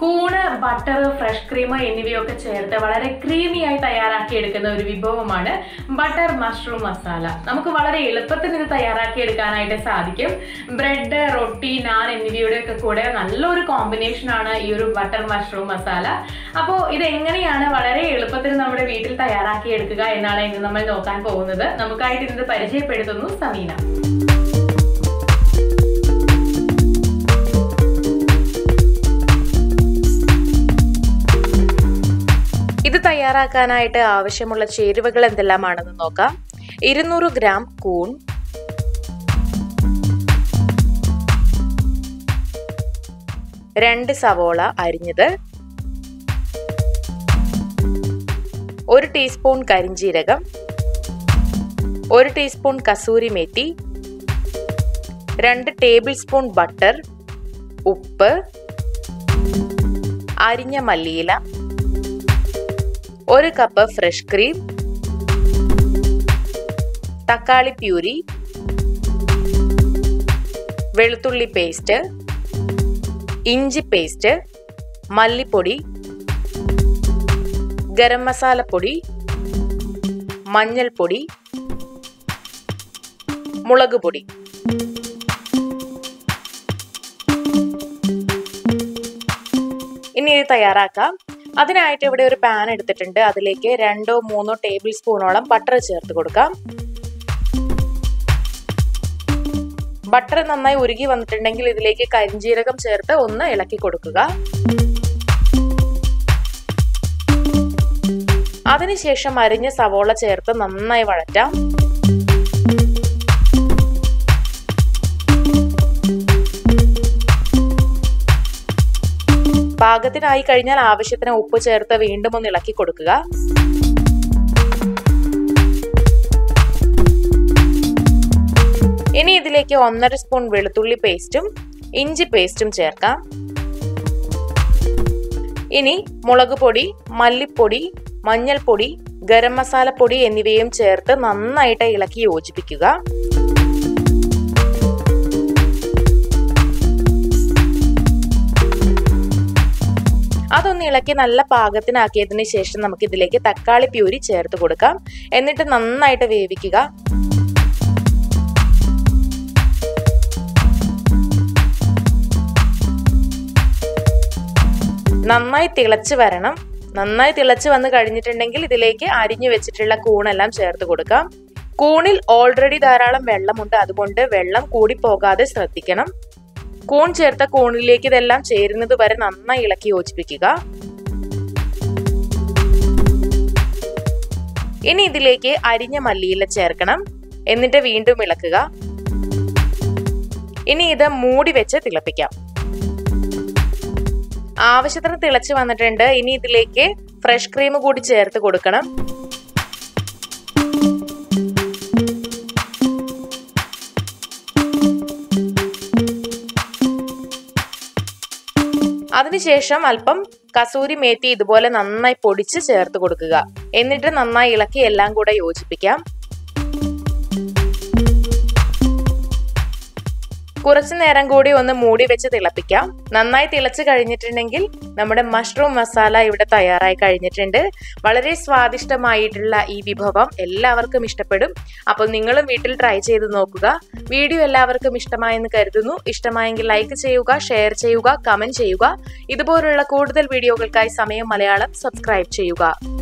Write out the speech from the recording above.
കൂണ് butter fresh cream എന്നിവയൊക്കെ ചേർത്ത് വളരെ ക്രീമി ആയി തയ്യാറാക്കി എടുക്കുന്ന ഒരു വിഭവമാണ് ബട്ടർ മഷ്റൂം മസാല നമുക്ക് വളരെ എളുപ്പത്തിൽ ഇത് തയ്യാറാക്കി എടുക്കാനായിട്ട് സാധിക്കും ബ്രെഡ് റൊട്ടി നാൻ എന്നിവയുടെ ഒക്കെ കൂടെ നല്ലൊരു കോമ്പിനേഷൻ ആണ് ഈ ഒരു ബട്ടർ മഷ്റൂം മസാല അപ്പോൾ ഇത് എങ്ങനെയാണ് വളരെ എളുപ്പത്തിൽ നമ്മുടെ വീട്ടിൽ തയ്യാറാക്കി എടുക്കുക എന്നാണ് ഇന്ന് നമ്മൾ നോക്കാൻ പോകുന്നത് നമുക്കായിട്ട് ഇത് പരിചയപ്പെടുത്തുന്നു സമീന ഇത് തയ്യാറാക്കാനായിട്ട് ആവശ്യമുള്ള ചേരുവകൾ എന്തെല്ലാമാണെന്ന് നോക്കാം ഇരുന്നൂറ് ഗ്രാം കൂൺ രണ്ട് സവോള അരിഞ്ഞത് ഒരു ടീസ്പൂൺ കരിഞ്ജീരകം ഒരു ടീസ്പൂൺ കസൂരി മേത്തി രണ്ട് ടേബിൾ സ്പൂൺ ബട്ടർ ഉപ്പ് അരിഞ്ഞ മല്ലിയില ഒരു കപ്പ് ഫ്രഷ് ക്രീം തക്കാളി പ്യൂരി വെളുത്തുള്ളി പേസ്റ്റ് ഇഞ്ചി പേസ്റ്റ് മല്ലിപ്പൊടി ഗരം മസാലപ്പൊടി മഞ്ഞൾപ്പൊടി മുളക് പൊടി ഇനി ഇത് തയ്യാറാക്കാം അതിനായിട്ട് ഇവിടെ ഒരു പാൻ എടുത്തിട്ടുണ്ട് അതിലേക്ക് രണ്ടോ മൂന്നോ ടേബിൾ സ്പൂണോളം ബട്ടർ ചേർത്ത് കൊടുക്കാം ബട്ടർ നന്നായി ഉരുകി വന്നിട്ടുണ്ടെങ്കിൽ ഇതിലേക്ക് കരിഞ്ജീരകം ചേർത്ത് ഒന്ന് ഇളക്കി കൊടുക്കുക അതിനുശേഷം അരിഞ്ഞ സവോള ചേർത്ത് നന്നായി വഴറ്റാം പാകത്തിനായി കഴിഞ്ഞാൽ ആവശ്യത്തിന് ഉപ്പ് ചേർത്ത് വീണ്ടും ഒന്ന് ഇളക്കി കൊടുക്കുക ഇനി ഇതിലേക്ക് ഒന്നര സ്പൂൺ വെളുത്തുള്ളി പേസ്റ്റും ഇഞ്ചി പേസ്റ്റും ചേർക്കാം ഇനി മുളക് പൊടി മല്ലിപ്പൊടി മഞ്ഞൾപ്പൊടി ഗരം മസാലപ്പൊടി എന്നിവയും ചേർത്ത് നന്നായിട്ട് ഇളക്കി യോജിപ്പിക്കുക അതൊന്ന് ഇളക്കി നല്ല പാകത്തിനാക്കിയതിന് ശേഷം നമുക്ക് ഇതിലേക്ക് തക്കാളി പ്യൂരി ചേർത്ത് കൊടുക്കാം എന്നിട്ട് നന്നായിട്ട് വേവിക്കുക നന്നായി തിളച്ച് വരണം നന്നായി തിളച്ച് വന്ന് കഴിഞ്ഞിട്ടുണ്ടെങ്കിൽ ഇതിലേക്ക് അരിഞ്ഞു വെച്ചിട്ടുള്ള കൂണെല്ലാം ചേർത്ത് കൊടുക്കാം കൂണിൽ ഓൾറെഡി ധാരാളം വെള്ളമുണ്ട് അതുകൊണ്ട് വെള്ളം കൂടി പോകാതെ ശ്രദ്ധിക്കണം കൂൺ ചേർത്ത കൂണിലേക്ക് ഇതെല്ലാം ചേരുന്നത് വരെ നന്നായി ഇളക്കി യോജിപ്പിക്കുക ഇനി ഇതിലേക്ക് അരിഞ്ഞ മല്ലിയില ചേർക്കണം എന്നിട്ട് വീണ്ടും ഇളക്കുക ഇനി ഇത് മൂടി വെച്ച് തിളപ്പിക്കാം ആവശ്യത്തിന് തിളച്ച് വന്നിട്ടുണ്ട് ഇനി ഇതിലേക്ക് ഫ്രഷ് ക്രീം കൂടി ചേർത്ത് കൊടുക്കണം അതിനുശേഷം അല്പം കസൂരി മേത്തി ഇതുപോലെ നന്നായി പൊടിച്ച് ചേർത്ത് കൊടുക്കുക എന്നിട്ട് നന്നായി ഇളക്കി എല്ലാം കൂടെ യോജിപ്പിക്കാം കുറച്ചു നേരം കൂടി ഒന്ന് മൂടി വെച്ച് തിളപ്പിക്കാം നന്നായി തിളച്ച് കഴിഞ്ഞിട്ടുണ്ടെങ്കിൽ നമ്മുടെ മഷ്റൂം മസാല ഇവിടെ തയ്യാറായി കഴിഞ്ഞിട്ടുണ്ട് വളരെ സ്വാദിഷ്ടമായിട്ടുള്ള ഈ വിഭവം എല്ലാവർക്കും ഇഷ്ടപ്പെടും അപ്പോൾ നിങ്ങളും വീട്ടിൽ ട്രൈ ചെയ്ത് നോക്കുക വീഡിയോ എല്ലാവർക്കും ഇഷ്ടമായെന്ന് കരുതുന്നു ഇഷ്ടമായെങ്കിൽ ലൈക്ക് ചെയ്യുക ഷെയർ ചെയ്യുക കമന്റ് ചെയ്യുക ഇതുപോലുള്ള കൂടുതൽ വീഡിയോകൾക്കായി സമയം മലയാളം സബ്സ്ക്രൈബ് ചെയ്യുക